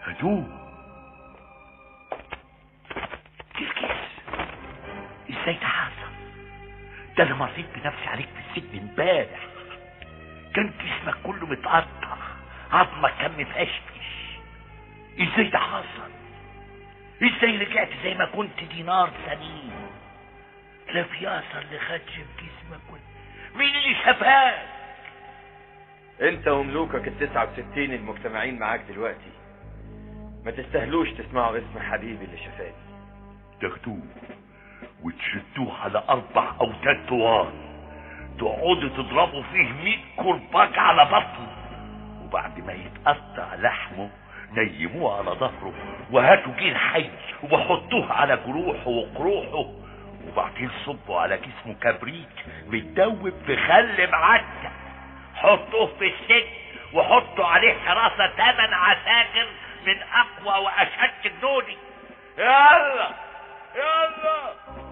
هدوء كيركيز ازاي ده حصل ده انا مريت بنفسي عليك في السجن امبارح كان جسمك كله متقطع عظمك كان مفشفش ازاي ده حصل ازاي رجعت زي ما كنت دينار سليم لا في اثر لخدش في جسمك ولا مين اللي شافاك انت وملوكك التسعة وستين المجتمعين معاك دلوقتي ما تستهلوش تسمعوا اسم حبيبي اللي شفاني تاخدوه وتشدوه على اربع اوتاد طوال تقعدوا تضربوا فيه مية كرباج على بطنه وبعد ما يتقطع لحمه نيموه على ظهره وهاتوا جيل حي وحطوه على جروحه وقروحه وبعدين صبوا على جسمه كبريت متدوب في خل معتق حطوه في السجن وحطوا عليه حراسة تمن عساكر من اقوى واشد جنودي يلا يلا